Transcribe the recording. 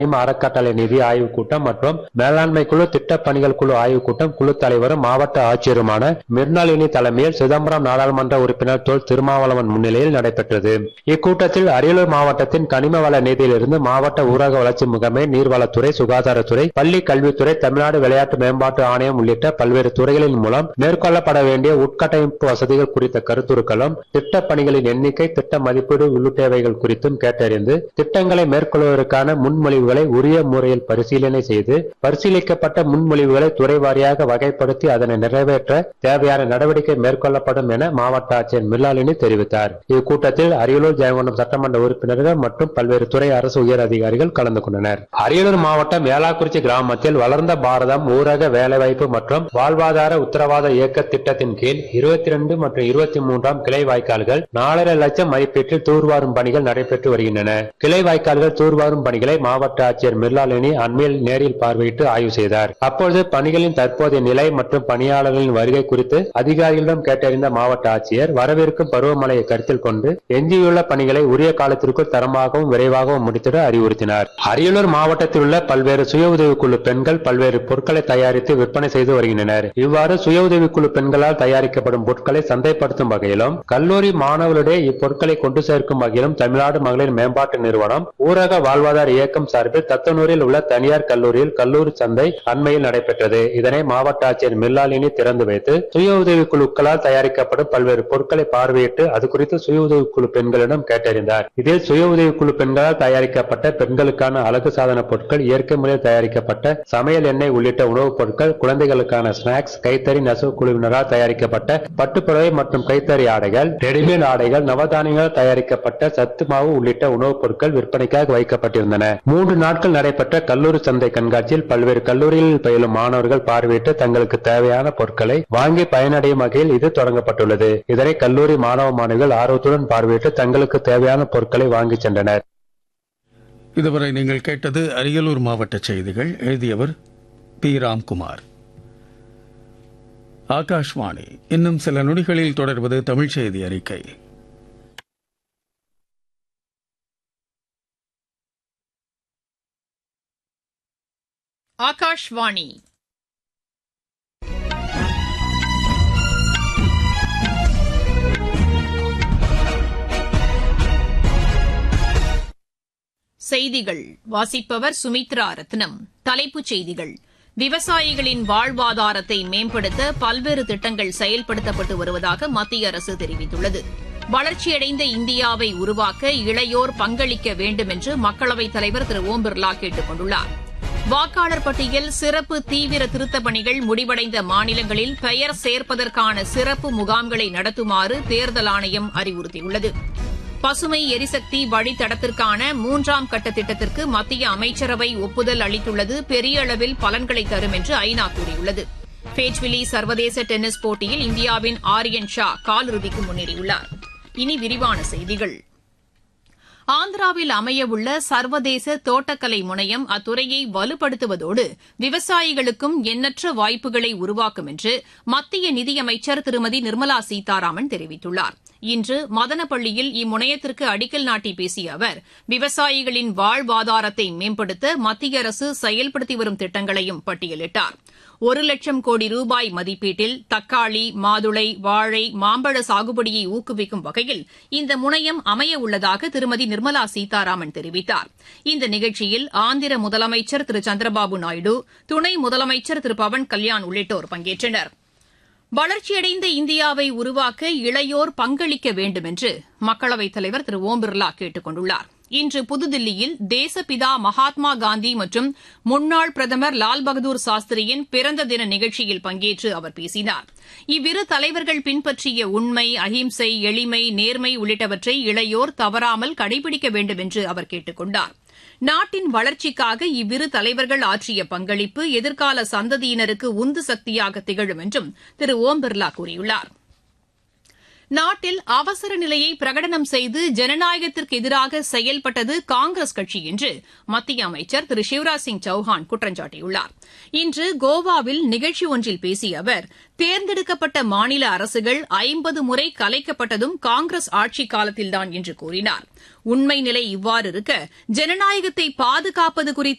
அறக்கட்டளை நிதி ஆய்வுக் கூட்டம் மற்றும் மேலாண்மை குழு திட்டப் பணிகள் குழு ஆய்வுக் கூட்டம் குழு தலைவரும் மாவட்ட ஆட்சியருமான மிர்னாலினி தலைமையில் சிதம்பரம் நாடாளுமன்ற உறுப்பினர் தொல் திருமாவளவன் முன்னிலையில் நடைபெற்றது இக்கூட்டத்தில் அரியலூர் மாவட்டத்தின் கனிம வள நிதியிலிருந்து மாவட்ட ஊரக வளர்ச்சி முகமை நீர்வளத்துறை சுகாதாரத்துறை பள்ளி கல்வித்துறை தமிழ்நாடு விளையாட்டு மேம்பாட்டு ஆணையம் உள்ளிட்ட பல்வேறு துறைகளின் மூலம் மேற்கொள்ளப்பட வேண்டிய உட்கட்டமைப்பு வசதிகள் குறித்த கருத்துருக்களும் திட்டப் பணிகளின் எண்ணிக்கை திட்ட மதிப்பீடு உள்ளிட்டவைகள் குறித்தும் கேட்டறிந்து திட்டங்களை மேற்கொள்வதற்கான முன்மொழிவுகளை உரிய முறையில் பரிசீலனை செய்து பரிசீலிக்கப்பட்ட முன்மொழிவுகளை துறை வாரியாக வகைப்படுத்தி அதனை நிறைவேற்ற தேவையான நடவடிக்கை மேற்கொள்ளப்படும் என மாவட்ட ஆட்சியர் மில்லாலினி தெரிவித்தார் இக்கூட்டத்தில் அரியலூர் ஜெயங்கொண்டம் சட்டமன்ற உறுப்பினர்கள் மற்றும் பல்வேறு துறை அரசு உயர் அதிகாரிகள் கலந்து கொண்டனர் அரியலூர் மாவட்டம் ஏலாக்குறிச்சி கிராமத்தில் வளர்ந்த பாரதம் ஊரக வேலைவாய்ப்பு மற்றும் வாழ்வாதார உத்தரவாத இயக்க திட்டத்தின் கீழ் இருபத்தி ரெண்டு மற்றும் இருபத்தி மூன்றாம் கிளை வாய்க்கால்கள் நாலரை லட்சம் மதிப்பீட்டில் தூர்வாரும் பணிகள் நடைபெற்று வருகின்றன கிளை வாய்க்கால்கள் தூர்வாரும் பணிகளை மாவட்ட ஆட்சியர் மிர்லாலினி அண்மையில் நேரில் பார்வையிட்டு ஆய்வு செய்தார் அப்பொழுது பணிகளின் தற்போதைய நிலை மற்றும் பணியாளர்களின் வருகை குறித்து அதிகாரிகளிடம் கேட்டறிந்த மாவட்ட ஆட்சியர் வரவிருக்கும் பருவமழையை கருத்தில் கொண்டு எஞ்சியுள்ள பணிகளை உரிய காலத்திற்குள் தரமாகவும் விரைவாகவும் முடித்திட அறிவுறுத்தினார் அரியலூர் மாவட்டத்தில் உள்ள பல்வேறு சுய உதவிக்குழு பெண்கள் பல்வேறு பொருட்களை தயாரித்து விற்பனை செய்து வருகின்றனர் இவ்வாறு சுய உதவிக்குழு பெண்களால் தயாரிக்கப்படும் பொருட்களை சந்தைப்படுத்தும் வகையிலும் கல்லூரி மாணவர்களிடையே இப்பொருட்களை கொண்டு சேர்க்கும் வகையிலும் தமிழ்நாடு மகளிர் மேம்பாட்டு நிறுவனம் ஊரக வாழ்வாதார இயக்கம் சார்பில் தத்தனூரில் உள்ள தனியார் கல்லூரியில் கல்லூரி சந்தை அண்மையில் நடைபெற்றது இதனை மாவட்ட ஆட்சியர் மில்லாலினி திறந்து வைத்து சுய உதவி குழுக்களால் தயாரிக்கப்படும் பல்வேறு பொருட்களை பார்வையிட்டு அது குறித்து சுய உதவி குழு பெண்களிடம் கேட்டறிந்தார் இதில் சுய உதவி குழு பெண்களால் தயாரிக்கப்பட்ட பெண்களுக்கான அழகு சாதன பொருட்கள் இயற்கை முறையில் தயாரிக்கப்பட்ட சமையல் எண்ணெய் உள்ளிட்ட உணவுப் பொருட்கள் குழந்தைகளுக்கான ஸ்நாக்ஸ் கைத்தறி நெசவு குழுவினரால் தயாரிக்கப்பட்ட பட்டுப்புடவை மற்றும் கைத்தறி ஆடைகள் ரெடிமேட் ஆடைகள் நவதானியங்களால் தயாரிக்கப்பட்ட சத்து மாவு உள்ளிட்ட உணவுப் பொருட்கள் விற்பனைக்காக வைக்கப்பட்டிருந்தன மூன்று நாட்கள் நடைபெற்ற கல்லூரி சந்தை கண்காட்சியில் பல்வேறு கல்லூரிகளில் பயிலும் மாணவர்கள் பார்வையிட்டு தங்களுக்கு தேவையான பொருட்களை வாங்கி பயனடையும் வகையில் இது தொடங்கப்பட்டுள்ளது இதனை கல்லூரி மாணவ மாணவிகள் ஆர்வத்துடன் பார்வையிட்டு தங்களுக்கு தேவையான பொருட்களை வாங்கிச் சென்றனர் இதுவரை நீங்கள் கேட்டது அரியலூர் மாவட்ட செய்திகள் எழுதியவர் பி ராம்குமார் ஆகாஷ்வாணி இன்னும் சில நொடிகளில் தொடர்வது தமிழ் செய்தி அறிக்கை ஆகாஷ்வாணி செய்திகள் வாசிப்பவர் சுமித்ரா ரத்னம் தலைப்புச் செய்திகள் விவசாயிகளின் வாழ்வாதாரத்தை மேம்படுத்த பல்வேறு திட்டங்கள் செயல்படுத்தப்பட்டு வருவதாக மத்திய அரசு தெரிவித்துள்ளது வளர்ச்சியடைந்த இந்தியாவை உருவாக்க இளையோர் பங்களிக்க வேண்டும் என்று மக்களவைத் தலைவர் திரு ஓம் பிர்லா கேட்டுக் கொண்டுள்ளார் வாக்காளர் பட்டியல் சிறப்பு தீவிர திருத்தப் பணிகள் முடிவடைந்த மாநிலங்களில் பெயர் சேர்ப்பதற்கான சிறப்பு முகாம்களை நடத்துமாறு தேர்தல் ஆணையம் அறிவுறுத்தியுள்ளது பசுமை எரிசக்தி வழித்தடத்திற்கான மூன்றாம் கட்ட திட்டத்திற்கு மத்திய அமைச்சரவை ஒப்புதல் அளித்துள்ளது பெரிய அளவில் பலன்களை தரும் என்று ஐநா கூறியுள்ளது பேச்விலி சர்வதேச டென்னிஸ் போட்டியில் இந்தியாவின் ஆரியன் ஷா காலிறுதிக்கு முன்னேறியுள்ளார் இனி விரிவான செய்திகள் ஆந்திராவில் அமையவுள்ள சர்வதேச தோட்டக்கலை முனையம் அத்துறையை வலுப்படுத்துவதோடு விவசாயிகளுக்கும் எண்ணற்ற வாய்ப்புகளை உருவாக்கும் என்று மத்திய நிதியமைச்சர் திருமதி நிர்மலா சீதாராமன் தெரிவித்துள்ளார் இன்று மதனப்பள்ளியில் இம்முனையத்திற்கு அடிக்கல் நாட்டி பேசிய அவர் விவசாயிகளின் வாழ்வாதாரத்தை மேம்படுத்த மத்திய அரசு செயல்படுத்தி வரும் திட்டங்களையும் பட்டியலிட்டார் ஒரு லட்சம் கோடி ரூபாய் மதிப்பீட்டில் தக்காளி மாதுளை வாழை மாம்பழ சாகுபடியை ஊக்குவிக்கும் வகையில் இந்த முனையம் அமைய உள்ளதாக திருமதி நிர்மலா சீதாராமன் தெரிவித்தார் இந்த நிகழ்ச்சியில் ஆந்திர முதலமைச்சர் திரு சந்திரபாபு நாயுடு துணை முதலமைச்சர் திரு பவன் கல்யாண் உள்ளிட்டோர் பங்கேற்றனா் வளர்ச்சியடைந்த இந்தியாவை உருவாக்க இளையோர் பங்களிக்க வேண்டும் என்று மக்களவைத் தலைவர் திரு ஓம் பிர்லா கேட்டுக் கொண்டுள்ளார் இன்று புதுதில்லியில் தேசப்பிதா மகாத்மா காந்தி மற்றும் முன்னாள் பிரதமர் லால் பகதூர் சாஸ்திரியின் பிறந்த தின நிகழ்ச்சியில் பங்கேற்று அவர் பேசினார் இவ்விரு தலைவர்கள் பின்பற்றிய உண்மை அஹிம்சை எளிமை நேர்மை உள்ளிட்டவற்றை இளையோர் தவறாமல் கடைபிடிக்க வேண்டும் என்று அவர் கேட்டுக் கொண்டார் நாட்டின் வளர்ச்சிக்காக இவ்விரு தலைவர்கள் ஆற்றிய பங்களிப்பு எதிர்கால சந்ததியினருக்கு உந்து சக்தியாக திகழும் என்றும் திரு ஓம் பிர்லா கூறியுள்ளார் நாட்டில் அவசர நிலையை பிரகடனம் செய்து ஜனநாயகத்திற்கு எதிராக செயல்பட்டது காங்கிரஸ் கட்சி என்று மத்திய அமைச்சர் திரு சிவராஜ் சிங் சௌஹான் குற்றம் சாட்டியுள்ளார் இன்று கோவாவில் நிகழ்ச்சி ஒன்றில் பேசிய அவர் தேர்ந்தெடுக்கப்பட்ட மாநில அரசுகள் ஐம்பது முறை கலைக்கப்பட்டதும் காங்கிரஸ் ஆட்சிக் காலத்தில்தான் என்று கூறினார் உண்மை நிலை இவ்வாறு இருக்க ஜனநாயகத்தை பாதுகாப்பது குறித்து